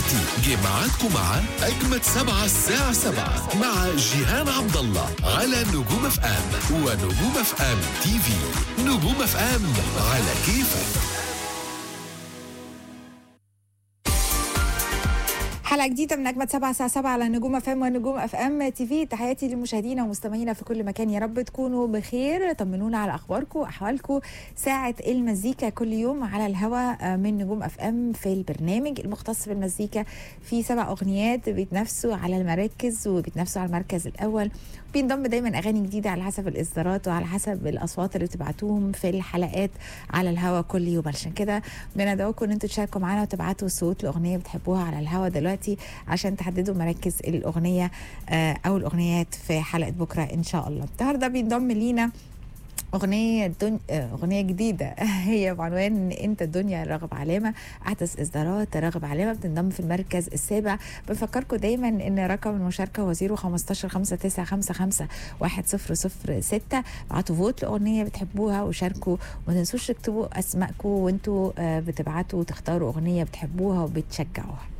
دلوقتي جه ميعادكم مع أجمد سبعة الساعة سبعة مع جيهان عبد الله على نجوم اف ام ونجوم اف ام تي في نجوم اف ام على كيفك حلقة جديدة من أجمد سبعة الساعة 7 على نجوم اف ام ونجوم اف ام تي في تحياتي لمشاهدينا ومستمعينا في كل مكان يا رب تكونوا بخير طمنونا على أخباركم وأحوالكم ساعة المزيكا كل يوم على الهوا من نجوم اف ام في البرنامج المختص بالمزيكا في سبع أغنيات بيتنافسوا على المراكز وبيتنافسوا على المركز الأول بينضم دايما أغاني جديدة على حسب الإصدارات وعلى حسب الأصوات اللي بتبعتوهم في الحلقات على الهوا كل يوم علشان كده بندعوكم ان انتوا تشاركوا معانا وتبعتوا صوت لأغنية بتحبوها على الهوا دلوقتي عشان تحددوا مراكز الأغنية آه، أو الأغنيات في حلقة بكرة إن شاء الله النهاردة بينضم لينا أغنية دن... آه، أغنية جديدة هي بعنوان أنت الدنيا راغب علامة أحدث إصدارات راغب علامة بتنضم في المركز السابع بنفكركم دايما إن رقم المشاركة هو 015 5955 1006 ابعتوا فوت لأغنية بتحبوها وشاركوا وما تنسوش تكتبوا أسمائكم وأنتوا آه، بتبعتوا تختاروا أغنية بتحبوها وبتشجعوها